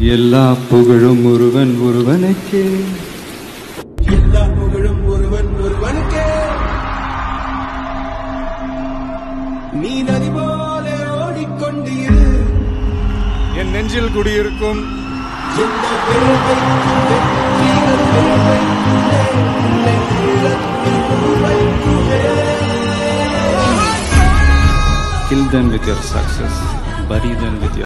எல்லா புகழும் ஒருவன் ஒருவனுக்கே எல்லா புகழும் ஒருவன் ஒருவனுக்கே நீ நதி போல ஓடிக்கொண்டு இரு என் நெஞ்சில் குடியிருக்கும் எந்த பெருமைக்கும் வெற்றிகள் பெருமைக்குள்ளே உன்னை உள்ளத்தில் உருவைக்குள்ளே Kill them with your success, bury them with your